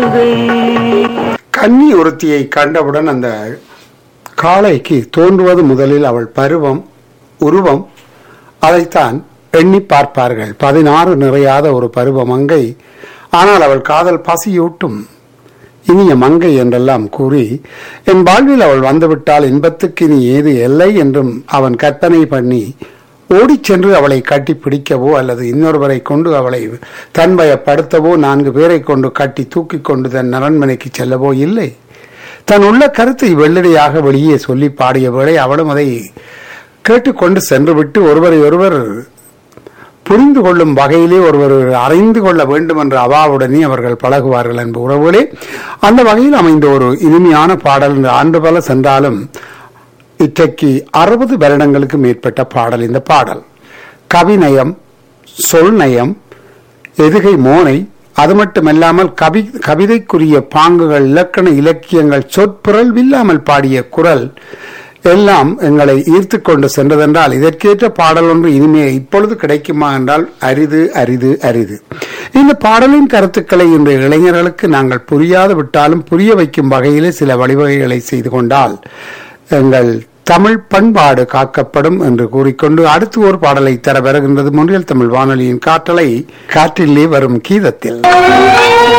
கன்னி ஒருத்தியை கண்டவுடன் அந்த காளைக்கு தோன்றுவது முதலில் அவள் பருவம் உருவம் அதைத்தான் எண்ணி பார்ப்பார்கள் பதினாறு நிறையாத ஒரு பருவ மங்கை ஆனால் அவள் காதல் பசியூட்டும் இனிய மங்கை என்றெல்லாம் கூறி என் வாழ்வில் அவள் வந்துவிட்டால் இன்பத்துக்கு இனி ஏது எல்லை என்றும் அவன் கற்பனை பண்ணி ஓடிச் சென்று அவளை கட்டி பிடிக்கவோ அல்லது இன்னொருவரை கொண்டு அவளை தன்வயப்படுத்தவோ நான்கு பேரை கொண்டு கட்டி தூக்கி கொண்டு தன் அரண்மனைக்கு செல்லவோ இல்லை தன் உள்ள கருத்தை வெள்ளடியாக வெளியே சொல்லி பாடிய வேளை அவளும் அதை கேட்டுக்கொண்டு சென்று விட்டு ஒருவரை ஒருவர் புரிந்து கொள்ளும் வகையிலே ஒருவர் அறிந்து கொள்ள வேண்டும் என்ற அவாவுடனே அவர்கள் பழகுவார்கள் என்ப உறவுகளே அந்த வகையில் அமைந்த ஒரு இனிமையான பாடல் இந்த ஆண்டு பல சென்றாலும் இன்றைக்கு அறுபது வருடங்களுக்கு மேற்பட்ட பாடல் இந்த பாடல் கவிநயம் சொல்நயம் எதுகை மோனை அது மட்டுமல்லாமல் கவி கவிதைக்குரிய பாங்குகள் இலக்கண இலக்கியங்கள் சொற்பிறல் இல்லாமல் பாடிய குரல் எல்லாம் எங்களை ஈர்த்து கொண்டு சென்றதென்றால் இதற்கேற்ற பாடல் ஒன்று இனிமே இப்பொழுது கிடைக்குமா என்றால் அரிது அரிது அரிது இந்த பாடலின் கருத்துக்களை இன்றைய இளைஞர்களுக்கு நாங்கள் புரியாது விட்டாலும் புரிய வைக்கும் வகையிலே சில வழிவகைகளை செய்து கொண்டால் எங்கள் தமிழ் பண்பாடு காக்கப்படும் என்று கூறிக்கொண்டு அடுத்து ஒரு பாடலை தர வருகின்றது முன்றியல் தமிழ் வானொலியின் காற்றலை காற்றிலே வரும் கீதத்தில்